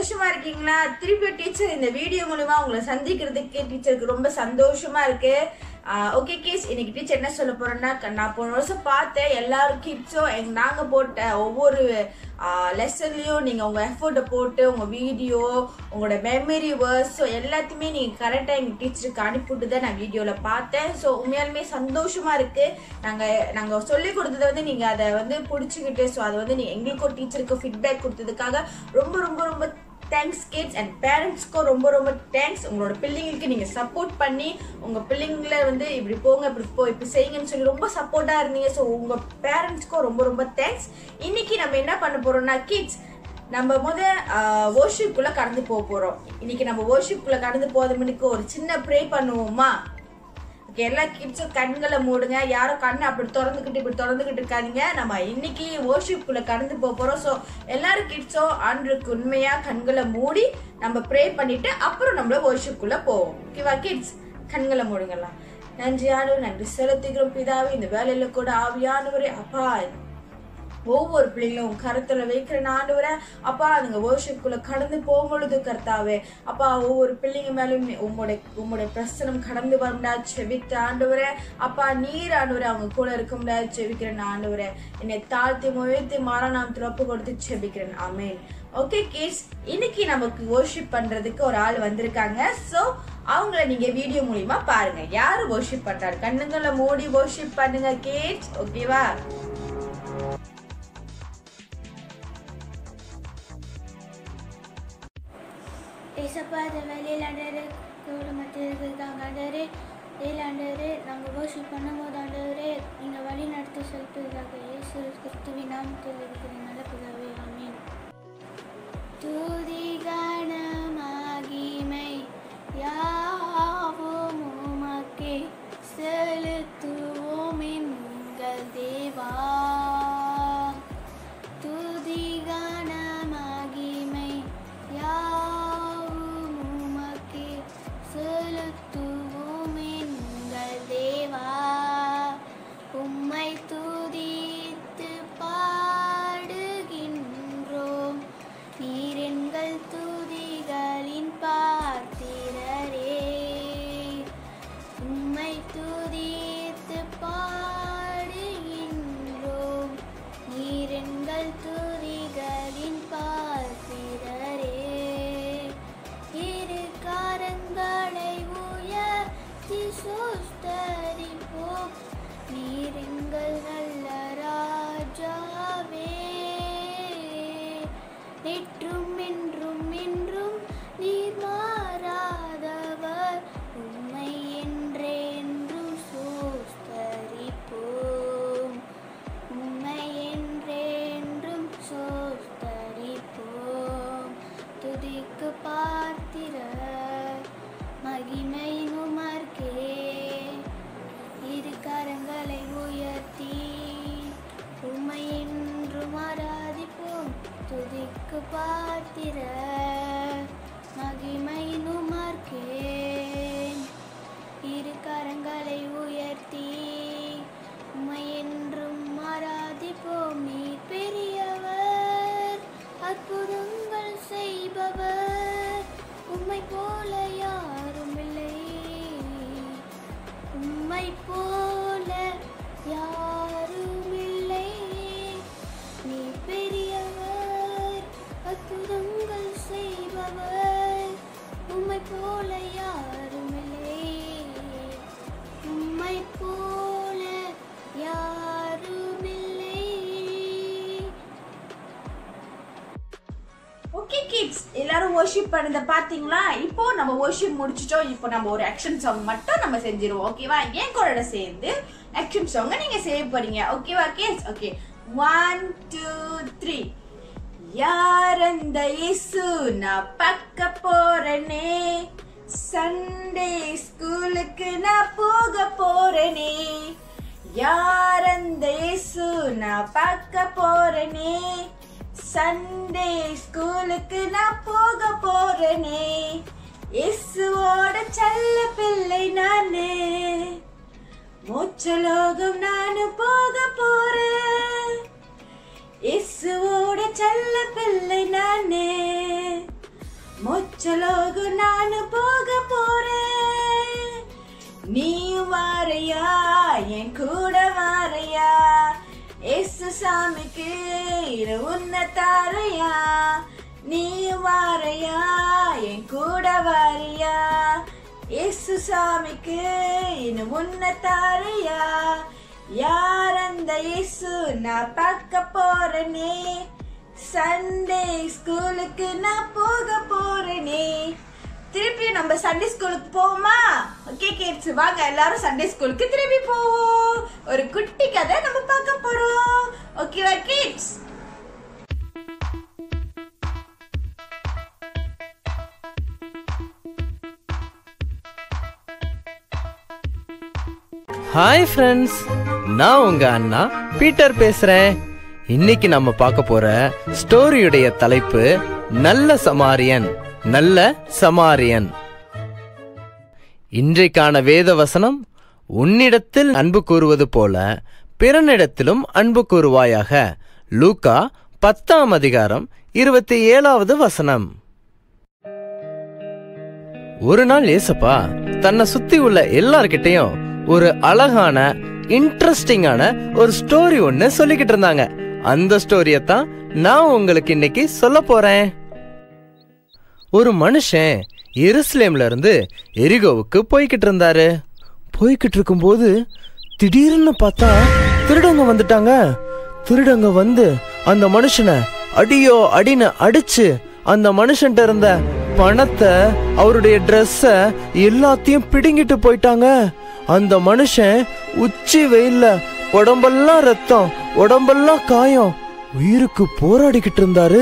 சந்தோஷமா இருக்கீங்களா திருப்பி டீச்சர் இந்த வீடியோ மூலமா உங்களை சந்திக்கிறதுக்கு டீச்சருக்கு ரொம்ப சந்தோஷமா இருக்கு ஓகே கேஸ் இன்னைக்கு டீச்சர் என்ன சொல்ல போறேன்னா க- நான் போன வருஷம் பார்த்தேன் எல்லாரும் கிட்ஸும் எங்க நாங்க போட்ட ஒவ்வொரு லெசன்லயும் நீங்க உங்க எஃபோர்ட்டை போட்டு உங்க வீடியோ உங்களோட மெமரி வேர்ஸ் ஸோ எல்லாத்தையுமே நீங்க கரெக்டா எங்க டீச்சருக்கு அனுப்பிவிட்டு தான் நான் வீடியோல பார்த்தேன் ஸோ உண்மையாலுமே சந்தோஷமா இருக்கு நாங்க நாங்க சொல்லி கொடுத்ததை வந்து நீங்க அதை வந்து பிடிச்சிக்கிட்டு ஸோ அதை வந்து நீங்க எங்களுக்கும் டீச்சருக்கு ஃபீட்பேக் கொடுத்ததுக்காக ரொம்ப ரொம்ப ரொம்ப தேங்க்ஸ் கிட்ஸ் அண்ட் பேரண்ட்ஸ்க்கும் ரொம்ப ரொம்ப தேங்க்ஸ் உங்களோட பிள்ளைங்களுக்கு நீங்க சப்போர்ட் பண்ணி உங்க பிள்ளைங்கள வந்து இப்படி போங்க இப்படி போ இப்படி செய்யுங்கன்னு சொல்லி ரொம்ப சப்போர்ட்டா இருந்தீங்க ஸோ உங்க பேரண்ட்ஸ்க்கும் ரொம்ப ரொம்ப தேங்க்ஸ் இன்னைக்கு நம்ம என்ன பண்ண போறோம்னா கிட்ஸ் நம்ம முத worshipக்குள்ள கடந்து போக போறோம் இன்னைக்கு நம்ம worshipக்குள்ள கடந்து போறது முன்னுக்கு ஒரு சின்ன ப்ரே பண்ணுவோமா ஓகே எல்லா கிட்ஸும் கண்களை மூடுங்க யாரும் கண்ணை அப்படி திறந்துக்கிட்டு இப்படி திறந்துக்கிட்டு இருக்காதீங்க நம்ம இன்னைக்கு worshipக்குள்ள கடந்து போக போறோம் ஸோ எல்லாரும் கிட்ஸும் ஆண்டுக்கு உண்மையா கண்களை மூடி நம்ம ப்ரே பண்ணிட்டு அப்புறம் நம்மள worshipக்குள்ள போவோம் ஓகேவா கிட்ஸ் கண்களை மூடுங்களா நன்றி ஆண்டு நன்றி செலுத்துகிறோம் பிதாவே இந்த வேலையில கூட ஆவியானவரே அப்பா ஒவ்வொரு பிள்ளைங்களும் உன் கருத்துல வைக்கிற ஆண்டவரே அப்பா அதுங்க worshipக்குள்ள கடந்து போகும்பொழுது கர்த்தாவே அப்பா ஒவ்வொரு பிள்ளைங்க மேலும் உங்களுடைய உங்களுடைய பிரசனம் கடந்து வரும்டா செவித்த ஆண்டவரே அப்பா நீர் ஆண்டவரே அவங்க கூட இருக்கும்டா செவிக்கிறேன் ஆண்டவரே என்னை தாழ்த்தி முயற்சி மாறா நான் திறப்பு கொடுத்து செபிக்கிறேன் ஆமென் ஓகே கிட்ஸ் இன்னைக்கு நமக்கு worship பண்றதுக்கு ஒரு ஆள் வந்திருக்காங்க சோ அவங்கள நீங்க வீடியோ மூலியமா பாருங்க யாரு worship பண்றாரு கண்ணுங்களை மூடி worship பண்ணுங்க கிட்ஸ் ஓகேவா ஏசப்பா இந்த வேலையில் ஆண்டவரே குடும்பத்தில் இருக்காங்க ஆண்டவரே இதில் ஆண்டவரே நாங்கள் worship பண்ணும்போது ஆண்டவரே நீங்கள் வழி நடத்தி செலுத்துவதாக இயேசு கிறிஸ்துவின் நாமத்தில் இருக்கிற நல்ல பிதாவே ஆமென் துதி கன மகிமை யாவும் உமக்கே செலுத்துவோம் எங்கள் தேவா துதி கன மகிமை யாவும் உமக்கே செலுத்துவோம் எங்கள் தேவா உம்மை துதித்து பாடுகின்றோம் நீர் எங்கள் துதிகளின் பாத்திரரே உம்மை துதித்து பாடுகின்றோம் நீர் எங்கள் துதிகளின் பாத்திரரே இரு கரங்களை உயர்த்தி சுஸ்தரிப்போம் நீர் எங்கள் நல்ல ராஜாவே நேற்றும் என்றும் என்றும் நீர் மாறாதவர் உண்மை என்றென்றும் சோஸ்தரிப்போம் உண்மை என்றென்றும் சோஸ்தரிப்போம் துதிக்கு பார்த்திர மகிமை உமர்க்கே இரு கரங்களை உயர்த்தி உம்மை என்றும் ஆராதிப்போம் துதிக்கு பார்த்திர மகிமை நுமர்க்கே இரு கரங்களை உயர்த்தி உம்மை என்றும் ஆராதிப்போம் நீ பெரியவர் அற்புதங்கள் செய்பவர் உம்மை போல யாரும் இல்லை உம்மை போல யாரும் இல்லை நீ பெரியவர் அற்புதங்கள் செய்பவர் உம்மை போல யாரும் இல்லை உம்மை போல யாரும் இல்லை ஓகே கிட்ஸ் எல்லாரும் worship பண்ணத பாத்தீங்களா இப்போ நம்ம worship முடிச்சிட்டோம் இப்போ நம்ம ஒரு ஆக்ஷன் சாங் மட்டும் நம்ம செஞ்சிருவோம் ஓகேவா என் கூட சேர்ந்து ஆக்ஷன் சாங் நீங்க சேவ் பண்ணீங்க ஓகேவா kids okay one two three யார் அந்த இயேசு நான் பார்க்க போறேனே சண்டே ஸ்கூலுக்கு நான் போக போறேனே யார் அந்த இயேசு நான் பார்க்க போறேனே சண்டே ஸ்கூலுக்கு நான் போக போறேனே இயேசுவோட செல்ல பிள்ளை நானே மோட்சலோகம் நானும் போக போறேன் இயேசுவோட செல்ல பிள்ளை நானே சலோகு நானு போக போறேன் நீ வாரையா என் கூட வாரையா எசு சாமிக்கு இரு உன்னை தாரையா நீ வாரையா என் கூட வாரியா எசு சாமிக்கு இனு உன்னை தாரையா யார் அந்த இயேசு நான் பார்க்க போறேனே சண்டே ஸ்கூலுக்கு நான் போக போறேனே திருப்பியும் நம்ம சண்டே ஸ்கூலுக்கு போவோமா ஓகே கிட்ஸ் வாங்க எல்லாரும் சண்டே ஸ்கூலுக்கு திருப்பி போவோம் ஒரு குட்டி கதை நம்ம பார்க்க போறோம் ஓகேவா கிட்ஸ் ஹாய் ஃப்ரெண்ட்ஸ் நான் உங்க அண்ணா பீட்டர் பேசுறேன் இன்னைக்கு நம்ம பார்க்க போற ஸ்டோரியுடைய தலைப்பு நல்ல சமாரியன் நல்ல சமாரியன் இன்றைக்கான வேத வசனம் உன்னிடத்தில் அன்பு கூறுவது போல பிறனிடத்திலும் அன்பு கூறுவாயாக லூக்கா பத்தாம் அதிகாரம் இருபத்தி ஏழாவது வசனம் ஒரு நாள் ஏசப்பா தன்னை சுத்தி உள்ள எல்லார்கிட்டயும் ஒரு அழகான இன்ட்ரெஸ்டிங்கான ஒரு ஸ்டோரி ஒன்னு சொல்லிக்கிட்டு இருந்தாங்க அந்த ஸ்டோரிய தான் நான் உங்களுக்கு இன்னைக்கு சொல்ல போறேன் ஒரு மனுஷன் எருசலேம்ல இருந்து எரிகோவுக்கு போய்கிட்டு இருந்தாரு போய்கிட்டு இருக்கும்போது திடீர்னு பார்த்தா திருடங்க வந்துட்டாங்க திருடங்க வந்து அந்த மனுஷனை அடியோ அடின்னு அடிச்சு அந்த மனுஷன்ட்ட இருந்த பணத்தை அவருடைய ட்ரெஸ்ஸ எல்லாத்தையும் பிடுங்கிட்டு போயிட்டாங்க அந்த மனுஷன் உச்சி வெயில்ல உடம்பெல்லாம் ரத்தம் உடம்பெல்லாம் காயம் உயிருக்கு போராடிக்கிட்டு இருந்தாரு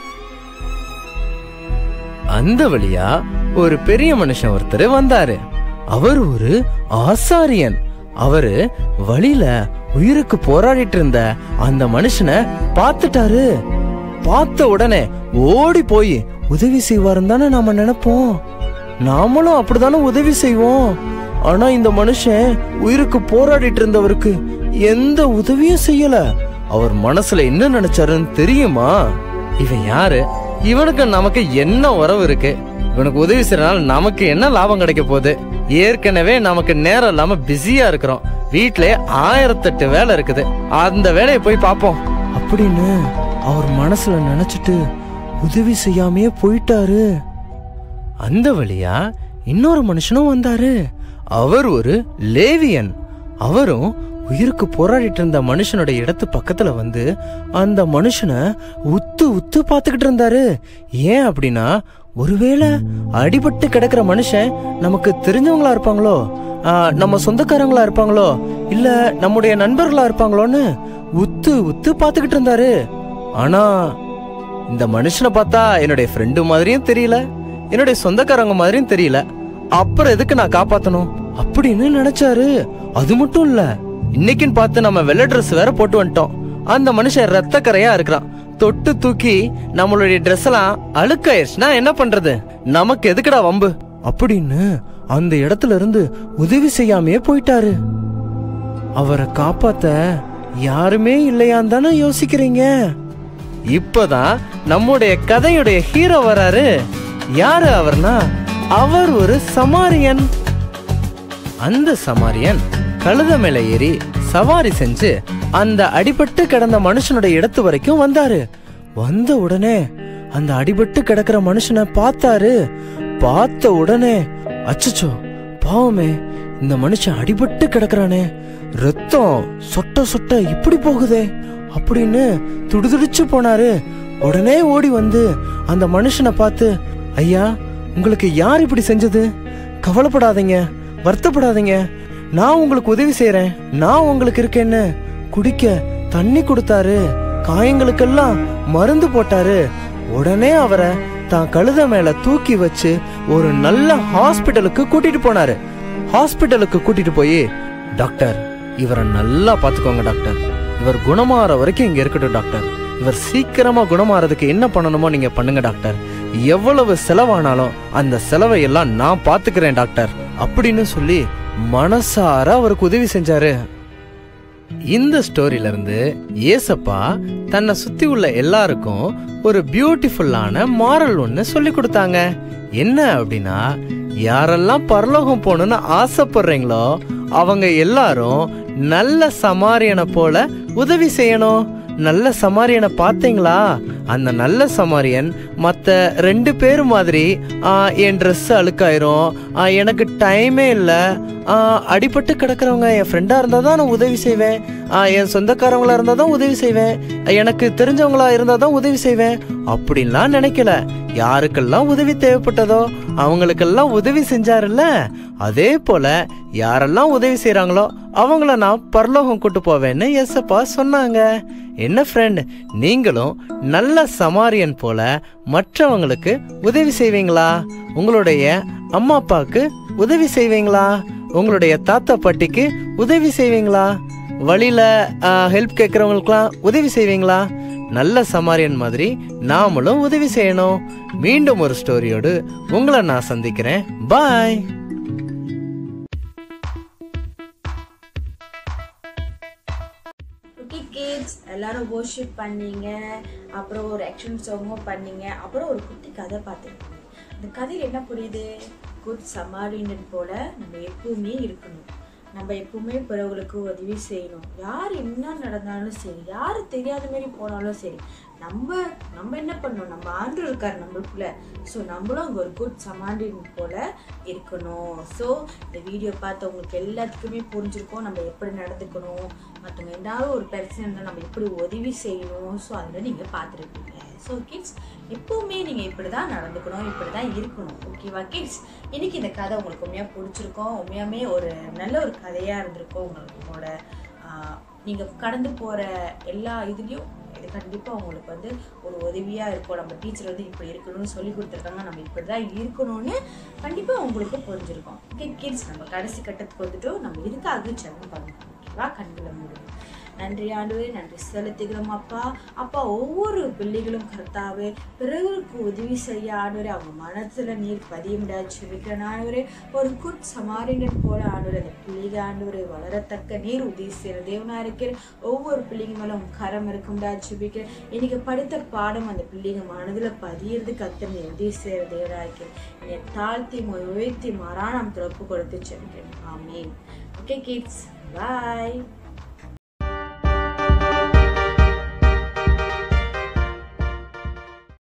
அந்த வழியா ஒரு பெரிய மனுஷன் ஒருத்தர் வந்தாரு அவர் ஒரு ஆசாரியன் அவரு வழியில உயிருக்கு போராடிட்டு இருந்த அந்த மனுஷனை பார்த்துட்டாரு பார்த்த உடனே ஓடி போய் உதவி செய்வாருன்னு தானே நாம நினைப்போம் நாமளும் அப்படிதானே உதவி செய்வோம் ஆனா இந்த மனுஷன் உயிருக்கு போராடிட்டு இருந்தவருக்கு எந்த உதவியும் செய்யல அவர் மனசுல என்ன நினைச்சாருன்னு தெரியுமா இவன் யாரு இவனுக்கு நமக்கு என்ன உறவு இருக்கு இவனுக்கு உதவி செய்யறனால நமக்கு என்ன லாபம் கிடைக்க போகுது ஏற்கனவே நமக்கு நேரம் இல்லாம பிஸியா இருக்கிறோம் வீட்லயே ஆயிரத்தெட்டு வேலை இருக்குது அந்த வேலையை போய் பார்ப்போம் அப்படின்னு அவர் மனசுல நினைச்சிட்டு உதவி செய்யாமையே போயிட்டாரு அந்த வழியா இன்னொரு மனுஷனும் வந்தாரு அவர் ஒரு லேவியன் அவரும் உயிருக்கு போராடிட்டு இருந்த மனுஷனுடைய இடத்து பக்கத்துல வந்து அந்த மனுஷனை உத்து உத்து பார்த்துக்கிட்டு இருந்தாரு ஏன் அப்படின்னா ஒருவேளை அடிபட்டு கிடக்கிற மனுஷன் நமக்கு தெரிஞ்சவங்களா இருப்பாங்களோ ஆ, நம்ம சொந்தக்காரங்களா இருப்பாங்களோ இல்ல நம்முடைய நண்பர்களா இருப்பாங்களோன்னு உத்து உத்து பார்த்துக்கிட்டு இருந்தாரு ஆனா இந்த மனுஷனை பார்த்தா என்னுடைய ஃப்ரெண்டு மாதிரியும் தெரியல என்னுடைய சொந்தக்காரங்க மாதிரியும் தெரியல அப்புறம் எதுக்கு நான் காப்பாத்தணும் அப்படின்னு நினைச்சாரு அது மட்டும் இல்ல இன்னைக்குன்னு பார்த்து நம்ம வெள்ளை Dress வேற போட்டு வந்துட்டோம் அந்த மனுஷன் ரத்த கரையா இருக்கிறான் தொட்டு தூக்கி நம்மளுடைய ட்ரெஸ் எல்லாம் அழுக்காயிருச்சுன்னா என்ன பண்றது நமக்கு எதுக்குடா வம்பு அப்படின்னு அந்த இடத்துல இருந்து உதவி செய்யாமையே போயிட்டாரு அவரை காப்பாத்த யாருமே இல்லையான்னு தானே யோசிக்கிறீங்க இப்பதான் நம்முடைய கதையுடைய ஹீரோ வராரு யாரு அவர்னா அவர் ஒரு சமாரியன் அந்த சமாரியன் கழுத மேல ஏறி சவாரி செஞ்சு அந்த அடிபட்டு கிடந்த மனுஷனுடைய இடத்து வரைக்கும் வந்தாரு வந்த உடனே அந்த அடிபட்டு கிடக்கிற மனுஷனை பார்த்தாரு பார்த்த உடனே அச்சச்சோ பாவமே இந்த மனுஷன் அடிபட்டு கிடக்குறானே ரத்தம் சொட்ட சொட்ட இப்படி போகுதே அப்படின்னு துடிதுடிச்சு போனாரு உடனே ஓடி வந்து அந்த மனுஷனை பார்த்து ஐயா உங்களுக்கு யார் இப்படி செஞ்சது கவலைப்படாதீங்க வருத்தப்படாதீங்க நான் உங்களுக்கு உதவி செய்யறேன் நான் உங்களுக்கு இருக்கேன்னு குடிக்க தண்ணி கொடுத்தாரு காயங்களுக்கெல்லாம் மருந்து போட்டாரு உடனே அவரை தான் கழுத மேல தூக்கி வச்சு ஒரு நல்ல ஹாஸ்பிட்டலுக்கு கூட்டிட்டு போனாரு ஹாஸ்பிட்டலுக்கு கூட்டிட்டு போய் டாக்டர் இவரை நல்லா பாத்துக்கோங்க டாக்டர் இவர் குணமாற வரைக்கும் இங்க இருக்கட்டும் டாக்டர் இவர் சீக்கிரமா குணமாறதுக்கு என்ன பண்ணணுமோ நீங்க பண்ணுங்க டாக்டர் எவ்வளவு செலவானாலும் அந்த செலவை எல்லாம் நான் பாத்துக்கிறேன் டாக்டர் அப்படின்னு சொல்லி மனசார அவருக்கு உதவி செஞ்சாரு இந்த ஸ்டோரியில இருந்து ஏசப்பா தன்னை சுத்தி உள்ள எல்லாருக்கும் ஒரு பியூட்டிஃபுல்லான மாரல் ஒன்று சொல்லி கொடுத்தாங்க என்ன அப்படின்னா யாரெல்லாம் பரலோகம் போகணும்னு ஆசைப்படுறீங்களோ அவங்க எல்லாரும் நல்ல சமாரியனை போல உதவி செய்யணும் நல்ல சமாரியனை பார்த்தீங்களா அந்த நல்ல சமாரியன் மற்ற ரெண்டு பேர் மாதிரி ஆ, என் ட்ரெஸ் அழுக்காயிரும் ஆ, எனக்கு டைமே இல்லை அடிபட்டு கிடக்கிறவங்க என் ஃப்ரெண்டாக இருந்தால் தான் நான் உதவி செய்வேன் ஆ, என் சொந்தக்காரங்களா இருந்தால் தான் உதவி செய்வேன் எனக்கு தெரிஞ்சவங்களா இருந்தால் தான் உதவி செய்வேன் அப்படின்லாம் நினைக்கல யாருக்கெல்லாம் உதவி தேவைப்பட்டதோ அவங்களுக்கெல்லாம் உதவி செஞ்சாருல்ல அதே போல யாரெல்லாம் உதவி செய்கிறாங்களோ அவங்கள நான் பரலோகம் கூட்டு போவேன்னு எஸ்அப்பா சொன்னாங்க என்ன ஃப்ரெண்ட் நீங்களும் நல்ல சமாரியன் போல மற்றவங்களுக்கு உதவி செய்வீங்களா உங்களுடைய அம்மா அப்பாவுக்கு உதவி செய்வீங்களா உங்களுடைய தாத்தா பாட்டிக்கு உதவி செய்வீங்களா வழியில ஹெல்ப் கேட்குறவங்களுக்குலாம் உதவி செய்வீங்களா நல்ல சமாரியன் மாதிரி நாமளும் உதவி செய்யணும் மீண்டும் ஒரு ஸ்டோரியோடு உங்களை நான் சந்திக்கிறேன் பாய் ஓகே கிட்ஸ் எல்லாரும் worship பண்ணீங்க அப்புறம் ஒரு ஆக்ஷன் சாங்கும் பண்ணீங்க அப்புறம் ஒரு குட்டி கதை பார்த்துருக்கீங்க இந்த கதையில் என்ன புரியுது குட் சமாரியன் போல நம்ம எப்பவுமே இருக்கணும் நம்ம எப்பவுமே பிறவங்களுக்கு உதவி செய்யணும் யார் என்ன நடந்தாலும் சரி யார் தெரியாத மாதிரி போனாலும் சரி நம்ம நம்ம என்ன பண்ணணும் நம்ம ஆண்டு இருக்கார் நம்மளுக்குள்ள ஸோ நம்மளும் அங்கே ஒரு குட் சமாண்டின் போல இருக்கணும் ஸோ இந்த வீடியோ பார்த்து உங்களுக்கு எல்லாத்துக்குமே புரிஞ்சிருக்கும் நம்ம எப்படி நடந்துக்கணும் மற்றவங்க ஏதாவது ஒரு பிரச்சனை இருந்தால் நம்ம எப்படி உதவி செய்யணும் ஸோ அதில் நீங்கள் பார்த்துருப்பீங்க ஸோ கிட்ஸ் எப்பவுமே நீங்கள் இப்படி தான் நடந்துக்கணும் இப்படி தான் இருக்கணும் ஓகேவா கிட்ஸ் இன்னைக்கு இந்த கதை உங்களுக்கு உண்மையாக பிடிச்சிருக்கோம் உண்மையாமே ஒரு நல்ல ஒரு கதையாக இருந்திருக்கும் உங்களுக்கு உங்களோட நீங்கள் கடந்து போகிற எல்லா இதுலேயும் இது கண்டிப்பாக உங்களுக்கு வந்து ஒரு உதவியாக இருக்கும் நம்ம டீச்சர் வந்து இப்படி இருக்கணும்னு சொல்லி கொடுத்துருக்காங்க நம்ம இப்படி தான் இருக்கணும்னு கண்டிப்பாக உங்களுக்கு புரிஞ்சிருக்கும் ஓகே கிட்ஸ் நம்ம கடைசி கட்டத்துக்கு வந்துட்டு நம்ம இதுக்காக ஜெபம் பண்ணணும் ஓகேவா கண்களை மூடுங்க நன்றி ஆண்டவரே நன்றி செலுத்துகிறோம் அப்பா அப்பா ஒவ்வொரு பிள்ளைகளும் கர்த்தாவே பிறருக்கு உதவி செய்ய ஆண்டவரே அவங்க மனசுல நீர் பதிய முடியாது செபிக்கிறேன் ஆண்டவரே ஒரு குட் சமாரினர் போல ஆண்டவரே அந்த பிள்ளைங்க ஆண்டவரே வளரத்தக்க நீர் உதவி செய்கிற தேவனா இருக்கிற ஒவ்வொரு பிள்ளைங்க மேல உங்க கரம் இருக்கும்டா செபிக்கிறேன் இன்னைக்கு படித்த பாடம் அந்த பிள்ளைங்க மனதுல பதியறதுக்கு அத்தனை நீர் உதவி செய்கிற தேவனா இருக்கிறேன் என்னை தாழ்த்தி உயர்த்தி மாறான ஒப்பு கொடுத்து செபிக்கிறேன் ஆமீன் ஓகே கிட்ஸ் பாய்